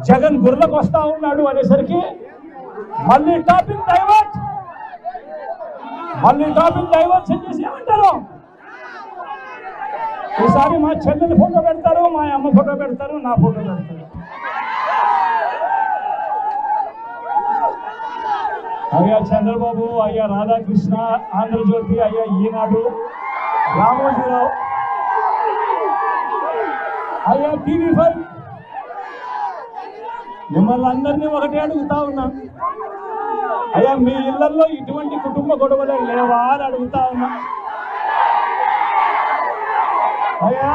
జగన్ గుర్రకు వస్తా ఉన్నాడు అనేసరికి మళ్ళీ టాపిక్ డైవర్ట్ మళ్ళీ టాపిక్ డైవర్ట్ చేసి ఏమంటారు ఈసారి మా చెల్లెలి ఫోటో పెడతారు మా అమ్మ ఫోటో పెడతారు నా ఫోటో పెడతారు అయ్యా చంద్రబాబు అయ్యా రాధాకృష్ణ ఆంధ్రజ్యోతి అయ్యా ఈనాడు రామోజీరావు అయ్యా టీవీ ఫైవ్ మిమ్మల్ని అందరినీ ఒకటే అడుగుతా ఉన్నా అయ్యా మీ ఇళ్లలో ఇటువంటి కుటుంబ గొడవలు లేవా అని అడుగుతా ఉన్నా అయ్యా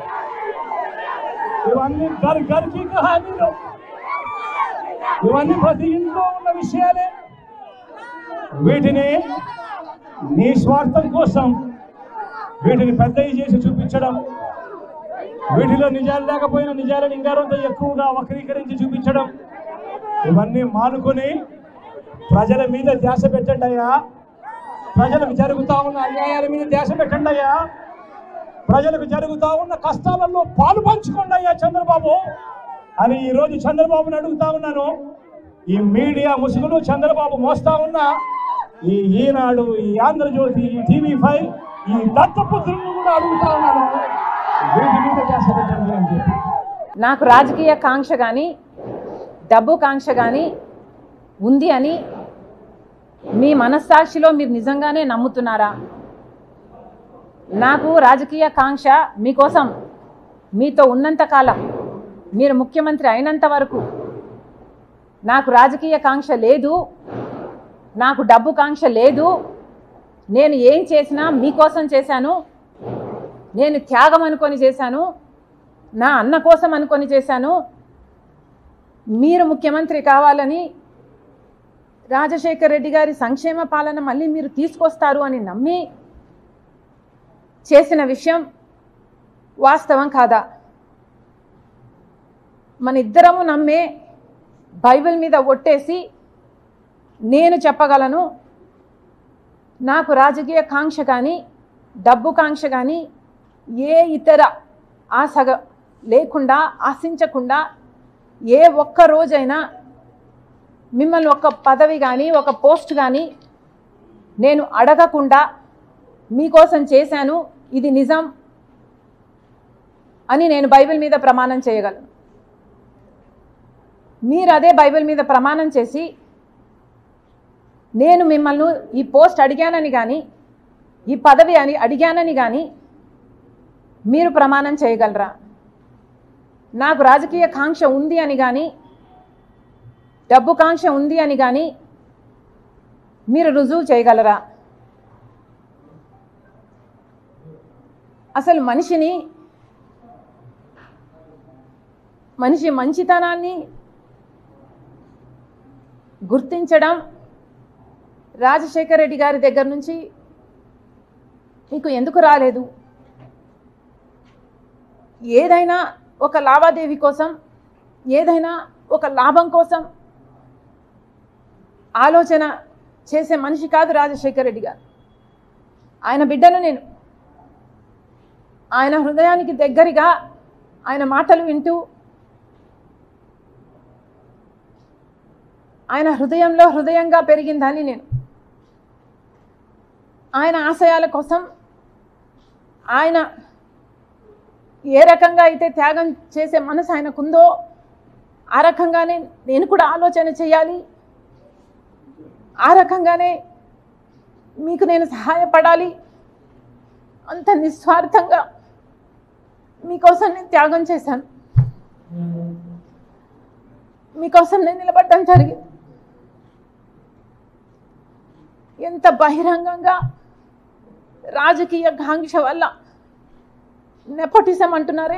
ఇవన్నీ గర్ గర్కి కహానీలు ఇవన్నీ ప్రతి ఇంట్లో ఉన్న విషయాలే వీటిని నీ స్వార్థం కోసం వీటిని పెద్దవి చేసి చూపించడం వీటిలో నిజాలు లేకపోయినా నిజాలను ఇంకారంతో ఎక్కువగా వక్రీకరించి చూపించడం ఇవన్నీ మానుకొని ప్రజల మీద ధ్యాస పెట్టండి అయ్యా ప్రజలకు జరుగుతా ఉన్న అన్యాయాల మీద ధ్యాస పెట్టండి అయ్యా ప్రజలకు జరుగుతా ఉన్న కష్టాలలో పాలు పంచుకోండి అయ్యా చంద్రబాబు అని ఈ రోజు చంద్రబాబుని అడుగుతా ఉన్నాను ఈ మీడియా ముసుగులు చంద్రబాబు మోస్తా ఉన్న ఈ ఈనాడు ఈ ఆంధ్రజ్యోతి ఈ టీవీ ఫైవ్ ఈ దత్తపుత్రులను కూడా అడుగుతా ఉన్నాను వీటి మీద ధ్యాస పెట్టండి అని చెప్పి నాకు రాజకీయ కాంక్ష కానీ డబ్బు కాంక్ష కానీ ఉంది అని మీ మనస్సాక్షిలో మీరు నిజంగానే నమ్ముతున్నారా నాకు రాజకీయ కాంక్ష మీకోసం మీతో ఉన్నంత కాలం మీరు ముఖ్యమంత్రి అయినంత వరకు నాకు రాజకీయ కాంక్ష లేదు నాకు డబ్బు కాంక్ష లేదు నేను ఏం చేసినా మీకోసం చేశాను నేను త్యాగం అనుకొని చేశాను నా అన్న కోసం అనుకొని చేశాను మీరు ముఖ్యమంత్రి కావాలని రాజశేఖర్ రెడ్డి గారి సంక్షేమ పాలన మళ్ళీ మీరు తీసుకొస్తారు అని నమ్మి చేసిన విషయం వాస్తవం కాదా మన ఇద్దరము నమ్మే బైబిల్ మీద ఒట్టేసి నేను చెప్పగలను నాకు రాజకీయ కాంక్ష కానీ డబ్బు కాంక్ష కానీ ఏ ఇతర ఆశగ లేకుండా ఆశించకుండా ఏ ఒక్క రోజైనా మిమ్మల్ని ఒక పదవి కానీ ఒక పోస్ట్ కానీ నేను అడగకుండా మీకోసం చేశాను ఇది నిజం అని నేను బైబిల్ మీద ప్రమాణం చేయగలను మీరు అదే బైబిల్ మీద ప్రమాణం చేసి నేను మిమ్మల్ని ఈ పోస్ట్ అడిగానని కానీ ఈ పదవి అని అడిగానని కానీ మీరు ప్రమాణం చేయగలరా నాకు రాజకీయ కాంక్ష ఉంది అని కానీ డబ్బు కాంక్ష ఉంది అని కానీ మీరు రుజువు చేయగలరా అసలు మనిషిని మనిషి మంచితనాన్ని గుర్తించడం రాజశేఖర రెడ్డి గారి దగ్గర నుంచి మీకు ఎందుకు రాలేదు ఏదైనా ఒక లావాదేవీ కోసం ఏదైనా ఒక లాభం కోసం ఆలోచన చేసే మనిషి కాదు రాజశేఖర రెడ్డి గారు ఆయన బిడ్డను నేను ఆయన హృదయానికి దగ్గరగా ఆయన మాటలు వింటూ ఆయన హృదయంలో హృదయంగా పెరిగిందని నేను ఆయన ఆశయాల కోసం ఆయన ఏ రకంగా అయితే త్యాగం చేసే మనసు ఆయనకుందో ఆ రకంగానే నేను కూడా ఆలోచన చేయాలి ఆ రకంగానే మీకు నేను సహాయపడాలి అంత నిస్వార్థంగా మీకోసం నేను త్యాగం చేశాను మీకోసం నేను నిలబడడం జరిగింది ఎంత బహిరంగంగా రాజకీయ కాంక్ష వల్ల నెపోటిజం అంటున్నారే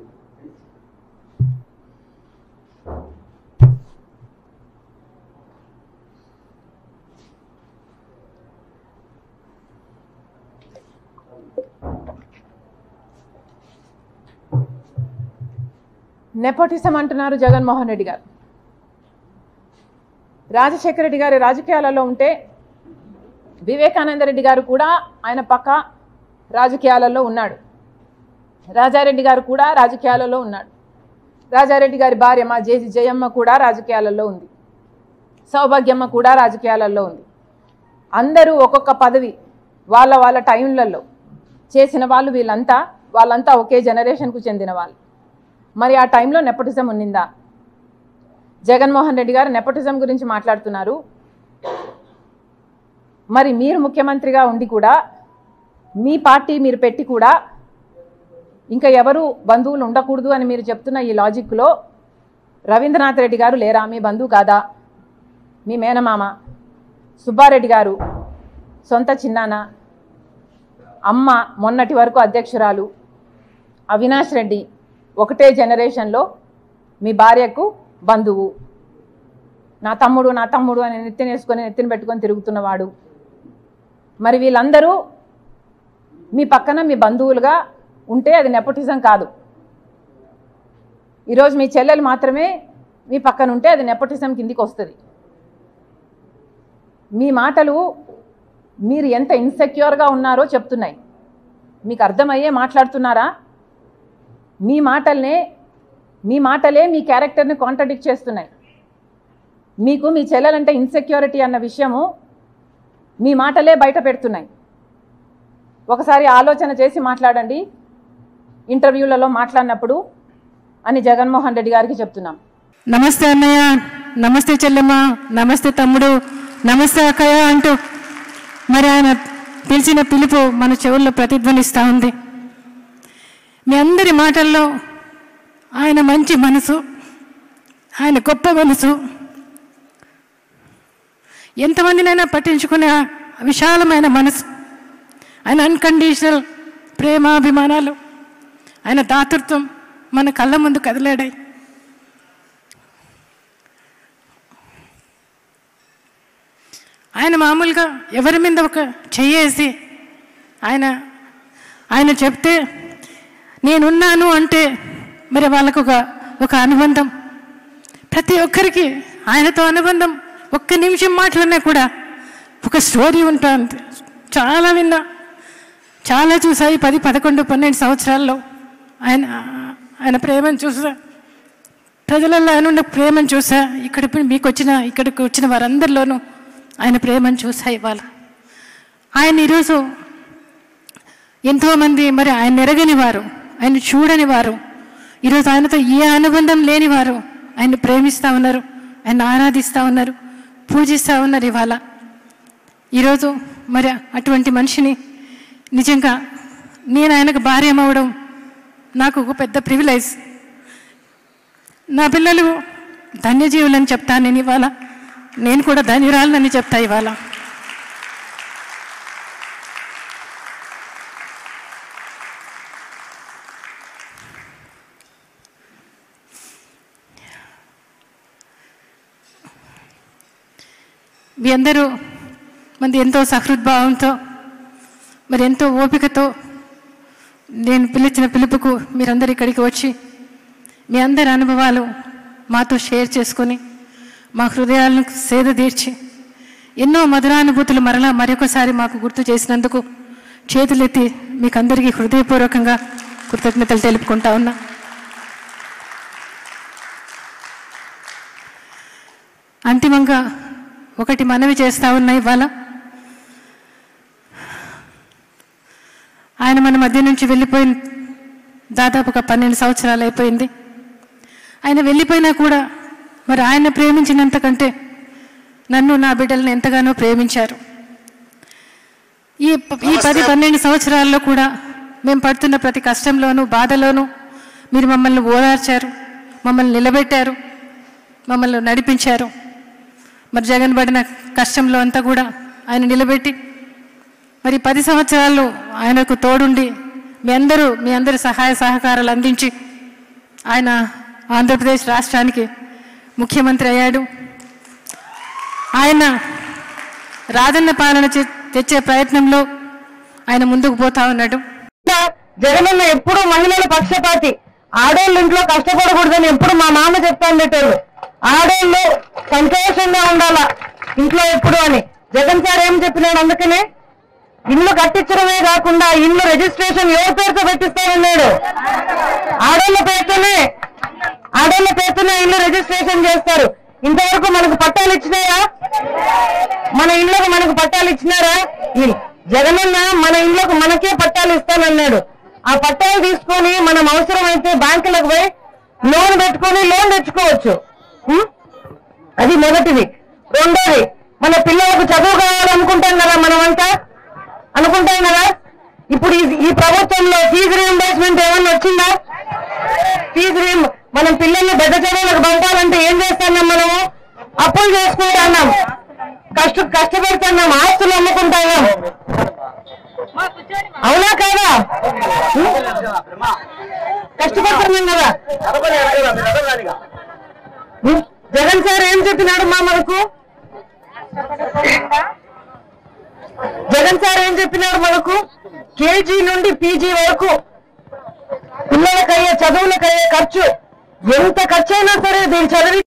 నెపోటిజం అంటున్నారు జగన్మోహన్ రెడ్డి గారు రాజశేఖర రెడ్డి గారి రాజకీయాలలో ఉంటే వివేకానంద రెడ్డి గారు కూడా ఆయన పక్క రాజకీయాలలో ఉన్నాడు రాజారెడ్డి గారు కూడా రాజకీయాలలో ఉన్నాడు రాజారెడ్డి గారి భార్య మా జేజి జయమ్మ కూడా రాజకీయాలలో ఉంది సౌభాగ్యమ్మ కూడా రాజకీయాలలో ఉంది అందరూ ఒక్కొక్క పదవి వాళ్ళ వాళ్ళ టైంలలో చేసిన వాళ్ళు వీళ్ళంతా వాళ్ళంతా ఒకే జనరేషన్కు చెందిన వాళ్ళు మరి ఆ టైంలో నెపోటిజం ఉన్నిందా జగన్మోహన్ రెడ్డి గారు నెపోటిజం గురించి మాట్లాడుతున్నారు మరి మీరు ముఖ్యమంత్రిగా ఉండి కూడా మీ పార్టీ మీరు పెట్టి కూడా ఇంకా ఎవరు బంధువులు ఉండకూడదు అని మీరు చెప్తున్న ఈ లాజిక్లో రవీంద్రనాథ్ రెడ్డి గారు లేరా మీ బంధువు కాదా మీ మేనమామ సుబ్బారెడ్డి గారు సొంత చిన్నాన్న అమ్మ మొన్నటి వరకు అధ్యక్షురాలు అవినాష్ రెడ్డి ఒకటే జనరేషన్లో మీ భార్యకు బంధువు నా తమ్ముడు నా తమ్ముడు అని నెత్తిన వేసుకొని నెత్తిన పెట్టుకొని తిరుగుతున్నవాడు మరి వీళ్ళందరూ మీ పక్కన మీ బంధువులుగా ఉంటే అది నెపోటిజం కాదు ఈరోజు మీ చెల్లెలు మాత్రమే మీ పక్కన ఉంటే అది నెపోటిజం కిందికి వస్తుంది మీ మాటలు మీరు ఎంత ఇన్సెక్యూర్గా ఉన్నారో చెప్తున్నాయి మీకు అర్థమయ్యే మాట్లాడుతున్నారా మీ మాటల్నే మీ మాటలే మీ క్యారెక్టర్ని కాంట్రడిక్ట్ చేస్తున్నాయి మీకు మీ చెల్లెలంటే ఇన్సెక్యూరిటీ అన్న విషయము మీ మాటలే బయట పెడుతున్నాయి ఒకసారి ఆలోచన చేసి మాట్లాడండి ఇంటర్వ్యూలలో మాట్లాడినప్పుడు అని జగన్మోహన్ రెడ్డి గారికి చెప్తున్నాం నమస్తే అన్నయ్య నమస్తే చెల్లెమ్మ నమస్తే తమ్ముడు నమస్తే అక్కయ్య అంటూ మరి ఆయన పిలిచిన పిలుపు మన చెవుల్లో ప్రతిధ్వనిస్తూ ఉంది మీ అందరి మాటల్లో ఆయన మంచి మనసు ఆయన గొప్ప మనసు ఎంతమందినైనా పట్టించుకునే విశాలమైన మనసు ఆయన అన్కండిషనల్ ప్రేమాభిమానాలు ఆయన దాతృత్వం మన కళ్ళ ముందు కదిలాడాయి ఆయన మామూలుగా ఎవరి మీద ఒక చెయ్యేసి ఆయన ఆయన చెప్తే నేనున్నాను అంటే మరి వాళ్ళకు ఒక ఒక అనుబంధం ప్రతి ఒక్కరికి ఆయనతో అనుబంధం ఒక్క నిమిషం మాటలన్నా కూడా ఒక స్టోరీ ఉంటుంది చాలా విన్నా చాలా చూసాయి పది పదకొండు పన్నెండు సంవత్సరాల్లో ఆయన ఆయన ప్రేమను చూసా ప్రజలలో ఆయన ఉన్న ప్రేమను చూసా ఇక్కడ మీకు వచ్చిన ఇక్కడికి వచ్చిన వారందరిలోనూ ఆయన ప్రేమను చూసా ఇవాళ ఆయన ఈరోజు ఎంతోమంది మరి ఆయన ఎరగని వారు ఆయన చూడని వారు ఈరోజు ఆయనతో ఏ అనుబంధం లేని వారు ఆయన ప్రేమిస్తూ ఉన్నారు ఆయన ఆరాధిస్తూ ఉన్నారు పూజిస్తూ ఉన్నారు ఇవాళ ఈరోజు మరి అటువంటి మనిషిని నిజంగా నేను ఆయనకు భార్య అవ్వడం నాకు ఒక పెద్ద ప్రివిలైజ్ నా పిల్లలు ధన్యజీవులని చెప్తాను నేను ఇవాళ నేను కూడా ధన్యురాలని చెప్తా ఇవాళ మీ అందరూ మంది ఎంతో సహృద్భావంతో మరి ఎంతో ఓపికతో నేను పిలిచిన పిలుపుకు మీరందరూ ఇక్కడికి వచ్చి మీ అందరి అనుభవాలు మాతో షేర్ చేసుకొని మా హృదయాలను సేద తీర్చి ఎన్నో మధురానుభూతులు మరలా మరొకసారి మాకు గుర్తు చేసినందుకు చేతులెత్తి మీకు అందరికీ హృదయపూర్వకంగా కృతజ్ఞతలు తెలుపుకుంటా ఉన్నా అంతిమంగా ఒకటి మనవి చేస్తా ఉన్నా ఇవాళ ఆయన మన మధ్య నుంచి వెళ్ళిపోయిన దాదాపు ఒక పన్నెండు సంవత్సరాలు అయిపోయింది ఆయన వెళ్ళిపోయినా కూడా మరి ఆయన ప్రేమించినంత కంటే నన్ను నా బిడ్డలను ఎంతగానో ప్రేమించారు ఈ ప- ఈ పది పన్నెండు సంవత్సరాల్లో కూడా మేము పడుతున్న ప్రతి కష్టంలోనూ బాధలోనూ మీరు మమ్మల్ని ఓదార్చారు మమ్మల్ని నిలబెట్టారు మమ్మల్ని నడిపించారు మరి జగన్ పడిన కష్టంలో అంతా కూడా ఆయన నిలబెట్టి మరి పది సంవత్సరాలు ఆయనకు తోడుండి మీ అందరూ మీ అందరి సహాయ సహకారాలు అందించి ఆయన ఆంధ్రప్రదేశ్ రాష్ట్రానికి ముఖ్యమంత్రి అయ్యాడు ఆయన రాజన్న పాలన చే- తెచ్చే ప్రయత్నంలో ఆయన ముందుకు పోతా ఉన్నాడు జగనన్న ఎప్పుడు మహిళల పక్షపాతి ఆడోళ్ళు ఇంట్లో కష్టపడకూడదని ఎప్పుడు మా మామ చెప్తా ఉండేటోళ్ళు ఆడోళ్ళు సంతోషంగా ఉండాలా ఇంట్లో ఎప్పుడు అని జగన్ సార్ ఏం చెప్పినాడు అందుకనే ఇల్లు కట్టించడమే కాకుండా ఇల్లు రిజిస్ట్రేషన్ ఎవరి పేరుతో పెట్టిస్తానన్నాడు ఆడోళ్ళ పేరుతోనే ఆడోళ్ళ పేరుతోనే ఇల్లు రిజిస్ట్రేషన్ చేస్తారు ఇంతవరకు మనకు పట్టాలు ఇచ్చినారా మన ఇళ్ళకు మనకు పట్టాలు ఇచ్చినారా ఈ జగనన్న మన ఇళ్ళకు మనకే పట్టాలు ఇస్తానన్నాడు ఆ పట్టాలు తీసుకొని మనం అవసరమైతే బ్యాంకులకు పోయి లోన్ పెట్టుకొని లోన్ తెచ్చుకోవచ్చు ఉం? అది మొదటిది రెండోది మన పిల్లలకు చదువు కావాలనుకుంటాం కదా మనమంతా అనుకుంటాం కదా ఇప్పుడు ఈ- ఈ ప్రభుత్వంలో ఫీజు రీఎంబర్స్మెంట్ ఏమన్నా వచ్చిందా ఫీజు రీఎం మనం పిల్లల్ని పెద్ద చదువులకు పంపాలంటే ఏం చేస్తున్నాం మనము అప్పులు చేసుకుంటున్నాం కష్ట కష్టపడుతున్నాం ఆస్తులు అమ్ముకుంటున్నాం అవునా కాదా ఉం? కష్టపడుతున్నాం కదా ఉం? జగన్ సార్ ఏం చెప్పినాడు మా మనకు జగన్ సార్ ఏం చెప్పినాడు మనకు కేజీ నుండి పీజీ వరకు పిల్లలకయ్యే చదువులకయ్యే ఖర్చు ఎంత ఖర్చు అయినా సరే దీన్ని చదివి